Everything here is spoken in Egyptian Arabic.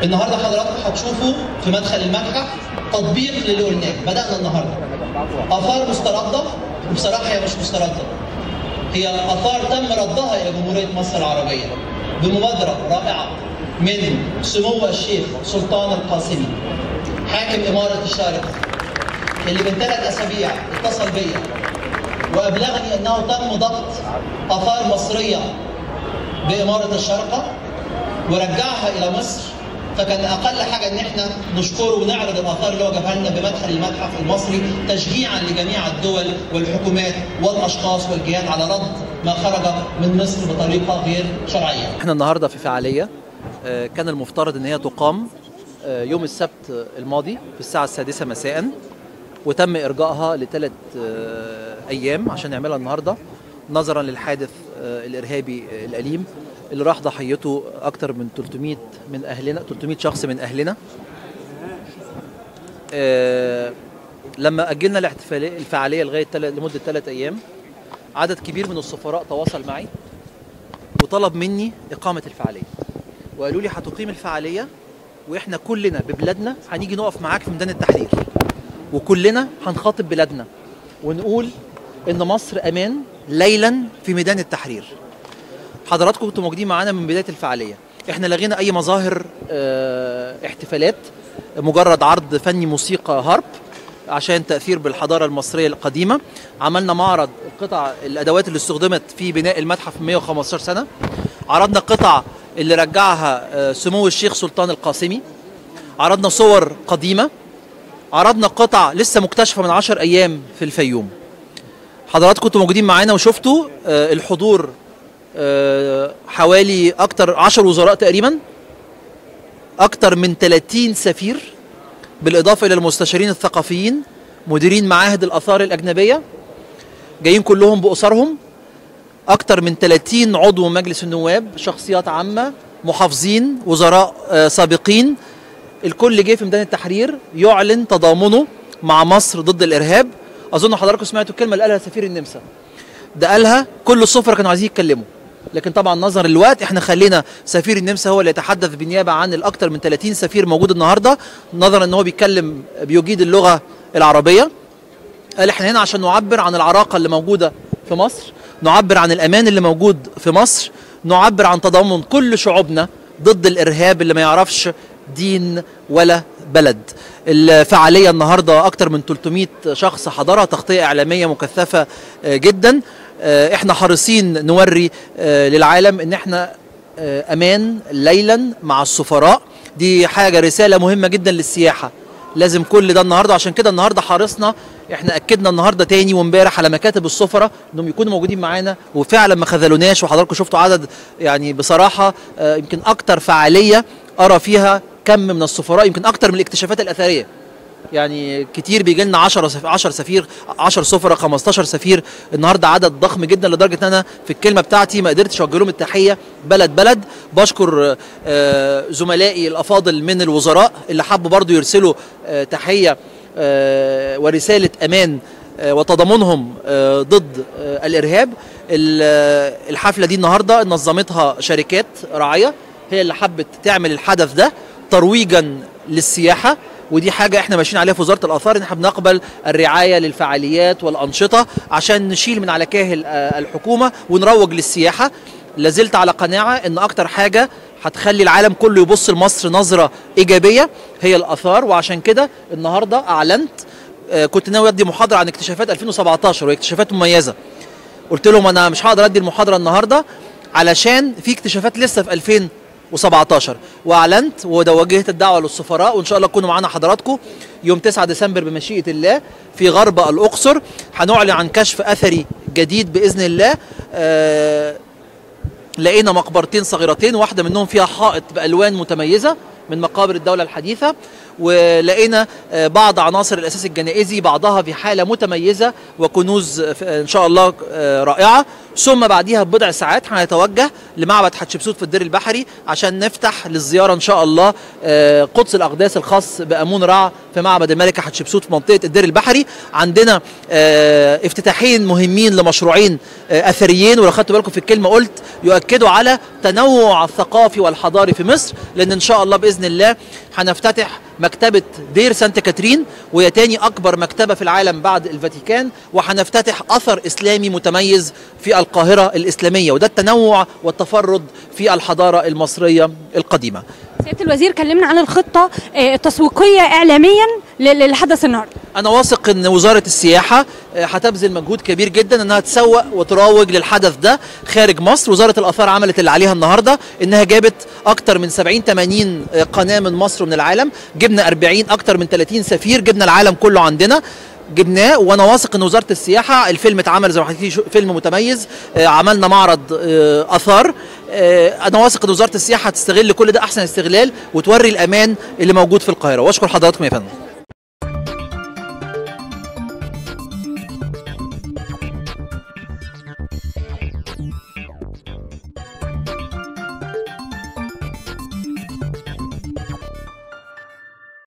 النهارده حضراتكم هتشوفوا في مدخل المتحف تطبيق للي قلناه بدانا النهارده اثار مسترده وبصراحه هي مش مسترده هي اثار تم ردها الى جمهوريه مصر العربيه بمبادره رائعه من سمو الشيخ سلطان القاسمي حاكم اماره الشارقه اللي من ثلاث اسابيع اتصل بيا وابلغني انه تم ضبط اثار مصريه باماره الشارقه ورجعها الى مصر فكان اقل حاجه ان احنا نشكره ونعرض الاثار اللي هو جابها لنا بمدخل المتحف المصري تشجيعا لجميع الدول والحكومات والاشخاص والجهات على رد ما خرج من مصر بطريقه غير شرعيه. احنا النهارده في فعاليه آه، كان المفترض ان هي تقام آه، يوم السبت الماضي في الساعه السادسه مساء وتم ارجائها لثلاث آه، ايام عشان نعملها النهارده نظرا للحادث آه، الارهابي آه، الاليم اللي راح ضحيته اكتر من 300 من اهلنا 300 شخص من اهلنا آه، لما اجلنا الاحتفاليه الفعاليه لغايه تل- لمده ثلاث ايام عدد كبير من السفراء تواصل معي وطلب مني اقامه الفعاليه وقالوا لي هتقيم الفعاليه واحنا كلنا ببلادنا هنيجي نقف معاك في ميدان التحرير وكلنا هنخاطب بلادنا ونقول ان مصر امان ليلا في ميدان التحرير حضراتكم كنتوا موجودين معانا من بدايه الفعاليه احنا لغينا اي مظاهر اه احتفالات مجرد عرض فني موسيقى هارب عشان تاثير بالحضاره المصريه القديمه عملنا معرض قطع الادوات اللي استخدمت في بناء المتحف من 115 سنه عرضنا قطع اللي رجعها آه، سمو الشيخ سلطان القاسمي عرضنا صور قديمه عرضنا قطع لسه مكتشفه من 10 ايام في الفيوم حضراتكم كنتوا موجودين معانا وشفتوا آه، الحضور آه، حوالي اكتر 10 وزراء تقريبا اكتر من 30 سفير بالاضافه الى المستشارين الثقافيين مديرين معاهد الاثار الاجنبيه جايين كلهم باسرهم اكتر من 30 عضو مجلس النواب شخصيات عامه محافظين وزراء آه، سابقين الكل جه في ميدان التحرير يعلن تضامنه مع مصر ضد الارهاب اظن حضراتكم سمعتوا الكلمه اللي قالها سفير النمسا ده قالها كل السفراء كانوا عايزين يتكلموا لكن طبعا نظرا للوقت احنا خلينا سفير النمسا هو اللي يتحدث بالنيابه عن الاكثر من 30 سفير موجود النهارده نظرا ان هو بيتكلم بيجيد اللغه العربيه قال احنا هنا عشان نعبر عن العراقه اللي موجوده في مصر نعبر عن الامان اللي موجود في مصر نعبر عن تضامن كل شعوبنا ضد الارهاب اللي ما يعرفش دين ولا بلد الفعاليه النهارده اكتر من 300 شخص حضرها تغطيه اعلاميه مكثفه آه، جدا آه، احنا حريصين نوري آه، للعالم ان احنا آه، امان ليلا مع السفراء دي حاجه رساله مهمه جدا للسياحه لازم كل ده النهارده عشان كده النهارده حرصنا احنا اكدنا النهارده تاني وامبارح على مكاتب السفراء انهم يكونوا موجودين معانا وفعلا ما خذلوناش وحضراتكم شفتوا عدد يعني بصراحه آه، يمكن اكتر فعاليه ارى فيها كم من السفراء يمكن اكتر من الاكتشافات الاثريه يعني كتير بيجي لنا 10 سف... 10 سفير 10 سفراء 15 سفير النهارده عدد ضخم جدا لدرجه ان انا في الكلمه بتاعتي ما قدرتش اوجه لهم التحيه بلد بلد بشكر آه، زملائي الافاضل من الوزراء اللي حبوا برضو يرسلوا آه، تحيه آه، ورساله امان آه، وتضامنهم آه، ضد آه، الارهاب ال- آه، الحفله دي النهارده نظمتها شركات راعيه هي اللي حبت تعمل الحدث ده ترويجا للسياحه ودي حاجه احنا ماشيين عليها في وزاره الاثار ان احنا بنقبل الرعايه للفعاليات والانشطه عشان نشيل من على كاهل آه، الحكومه ونروج للسياحه لازلت على قناعه ان اكتر حاجه هتخلي العالم كله يبص لمصر نظره ايجابيه هي الاثار وعشان كده النهارده اعلنت آه، كنت ناوي ادي محاضره عن اكتشافات 2017 وهي اكتشافات مميزه قلت لهم انا مش هقدر ادي المحاضره النهارده علشان في اكتشافات لسه في 2017 واعلنت وده وجهت الدعوه للسفراء وان شاء الله تكونوا معانا حضراتكم يوم 9 ديسمبر بمشيئه الله في غرب الاقصر هنعلن عن كشف اثري جديد باذن الله آه لقينا مقبرتين صغيرتين واحده منهم فيها حائط بالوان متميزه من مقابر الدوله الحديثه ولقينا آه، بعض عناصر الاساس الجنائزي بعضها في حاله متميزه وكنوز آه، ان شاء الله آه، رائعه ثم بعديها ببضع ساعات هنتوجه لمعبد حتشبسوت في الدير البحري عشان نفتح للزياره ان شاء الله آه، قدس الاقداس الخاص بامون رع في معبد الملكه حتشبسوت في منطقه الدير البحري عندنا آه، افتتاحين مهمين لمشروعين آه، اثريين ولو خدتوا بالكم في الكلمه قلت يؤكدوا على تنوع الثقافي والحضاري في مصر لان ان شاء الله باذن الله هنفتتح مكتبة دير سانت كاترين وهي تاني أكبر مكتبة في العالم بعد الفاتيكان وهنفتتح أثر إسلامي متميز في القاهرة الإسلامية وده التنوع والتفرد في الحضارة المصرية القديمة سياده الوزير كلمنا عن الخطه آه، التسويقيه اعلاميا لل- للحدث النهارده انا واثق ان وزاره السياحه آه، هتبذل مجهود كبير جدا انها تسوق وتروج للحدث ده خارج مصر وزاره الاثار عملت اللي عليها النهارده انها جابت اكتر من 70 80 آه، قناه من مصر ومن العالم جبنا 40 اكتر من 30 سفير جبنا العالم كله عندنا جبناه وانا واثق ان وزاره السياحه الفيلم اتعمل زي ما حضرتك شو- فيلم متميز آه، عملنا معرض آه، اثار آه، انا واثق ان وزاره السياحه هتستغل كل ده احسن استغلال وتوري الامان اللي موجود في القاهره واشكر حضراتكم يا فندم